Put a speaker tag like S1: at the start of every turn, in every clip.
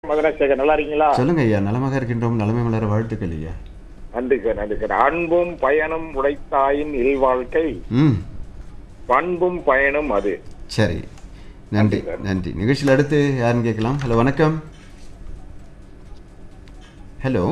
S1: மதனசேகர் நல்லா இருக்கீங்களா
S2: சொல்லுங்க ஐயா நலமாக இருக்கின்றோம் நலமை மலர வாழ்த்துக்கள் ஐயா
S1: நன்றி சார் நன்றி சார் அன்பும் பயனும் உடைத்தாயின் இல்வாழ்க்கை
S2: ம்
S1: பண்பும் பயனும் அது
S2: சரி நன்றி நன்றி நிகழ்ச்சியில் அடுத்து யாருன்னு கேட்கலாம் ஹலோ வணக்கம் ஹலோ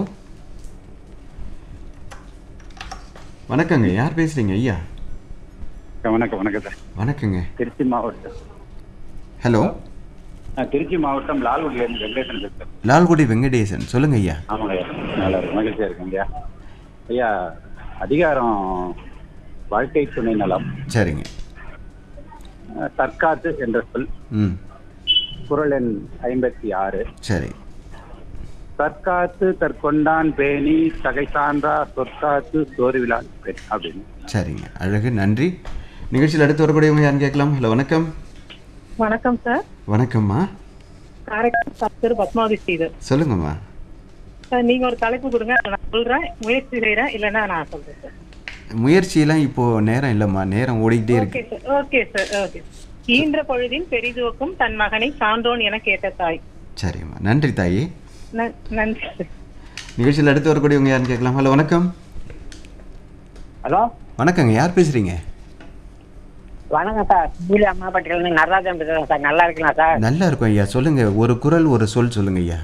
S2: வணக்கங்க யார் பேசுறீங்க ஐயா
S3: வணக்கம் வணக்கம் சார்
S2: வணக்கங்க
S3: திருச்சி மாவட்டம்
S2: ஹலோ
S3: நான் திருச்சி மாவட்டம் லால்குடியிலேருந்து வெங்கடேசன் பேசுகிறேன்
S2: லால்குடி வெங்கடேசன் சொல்லுங்க ஐயா
S3: ஆமாங்க ஐயா நல்லா இருக்கு மகிழ்ச்சியாக இருக்குங்க ஐயா ஐயா அதிகாரம் வாழ்க்கை துணை நலம்
S2: சரிங்க
S3: அஹ், தற்காத்து என்ற சொல்
S2: ம்
S3: குரல் எண் ஐம்பத்தி ஆறு
S2: சரி
S3: தற்காத்து தற்கொண்டான் பேணி தகை சான்றா சொற்காத்து சோர்விலான் பெண் அப்படின்னு
S2: சரிங்க அழகு நன்றி நிகழ்ச்சியில் அடுத்து வரக்கூடியவங்க யாருன்னு கேட்கலாம் ஹலோ வணக்கம்
S4: வணக்கம் சார்
S2: வணக்கம்மா
S4: காரைக்கால் திரு பத்மாவதி ஸ்ரீதர்
S2: சொல்லுங்கம்மா
S4: சார் நீங்க ஒரு தலைப்பு கொடுங்க நான் சொல்றேன் முயற்சி செய்யறேன் இல்லைன்னா நான் சொல்றேன் சார்
S2: முயற்சியெல்லாம் இப்போ நேரம் இல்லைம்மா நேரம் ஓடிக்கிட்டே இருக்கு
S4: okay sir okay sir okay ஈன்ற பொழுதின் பெரிதுவக்கும் தன் மகனை சான்றோன் என கேட்ட தாய்
S2: சரிம்மா நன்றி தாயி
S4: ந- நன்றி சார்
S2: நிகழ்ச்சியில் அடுத்து வரக்கூடியவங்க யாருன்னு கேட்கலாம் ஹலோ வணக்கம்
S5: ஹலோ
S2: வணக்கங்க யார் பேசுறீங்க
S5: வணக்கம் சார் பூலி அம்மாப்பட்டியிலேருந்து நடராஜன் பேசுகிறேன் சார் நல்லா இருக்கலாம் சார்
S2: நல்லா இருக்கும் ஐயா சொல்லுங்க ஒரு குரல் ஒரு சொல் சொல்லுங்க ஐயா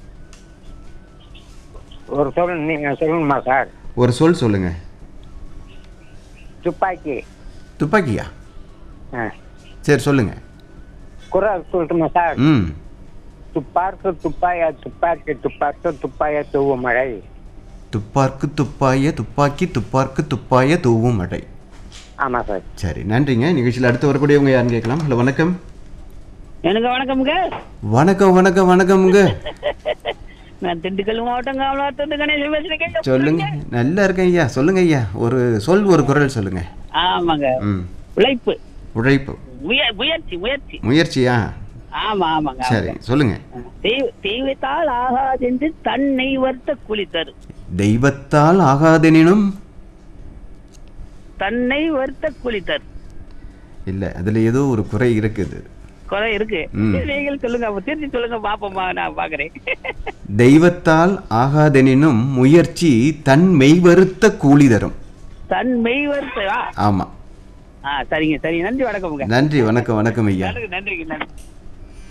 S5: ஒரு சொல் நீங்கள் சொல்லணுமா சார்
S2: ஒரு சொல் சொல்லுங்க
S5: துப்பாக்கி
S2: துப்பாக்கியா
S5: ஆ
S2: சரி சொல்லுங்க
S5: குரல் சொல்லட்டுமா சார்
S2: ம்
S5: துப்பார்க்கு துப்பாய துப்பாக்கி துப்பாக்கு துப்பாய தூவு மழை
S2: துப்பார்க்கு துப்பாய துப்பாக்கி துப்பார்க்கு துப்பாய தூவும் மழை
S5: ஆமாம் சார்
S2: சரி நன்றிங்க நிகழ்ச்சியில் அடுத்து வரக்கூடியவங்க யாருன்னு கேட்கலாம் ஹலோ வணக்கம்
S6: எனக்கு வணக்கம்ங்க
S2: வணக்கம் வணக்கம் வணக்கம்ங்க
S6: நான் திண்டுக்கல் மாவட்டம் காமலாத்தோட்டு கணேசன் பேசுறேன்
S2: சொல்லுங்க நல்லா இருக்கேன் ஐயா சொல்லுங்க ஐயா ஒரு சொல் ஒரு குரல் சொல்லுங்க
S6: ஆமாங்க
S2: ம்
S6: உழைப்பு
S2: உழைப்பு
S6: முய- முயற்சி முயற்சி
S2: முயற்சியா
S6: ஆமா ஆமாங்க
S2: சரி சொல்லுங்க
S6: தெய்வ- தெய்வத்தால் ஆகாதென்று தன்னை வருத்த கூலி தரும்
S2: தெய்வத்தால் ஆகாதெனினும்
S6: தன்னை வருத்த கூலி தரும்
S2: இல்ல அதுல ஏதோ ஒரு குறை இருக்குது
S6: குறை இருக்கு
S2: ம்.
S6: நீங்கள் சொல்லுங்க அப்ப திருச்சி சொல்லுங்க பாப்போமா நான் பாக்குறேன்
S2: தெய்வத்தால் ஆகாதெனினும் முயற்சி தன் மெய்வருத்த கூலி தரும்
S6: தன் மெய் வருத்த
S2: ஆமா
S6: ஆ சரிங்க சரிங்க நன்றி வணக்கம்ங்க
S2: நன்றி வணக்கம் வணக்கம் ஐயா
S6: நன்றி நன்றிங்க நன்றி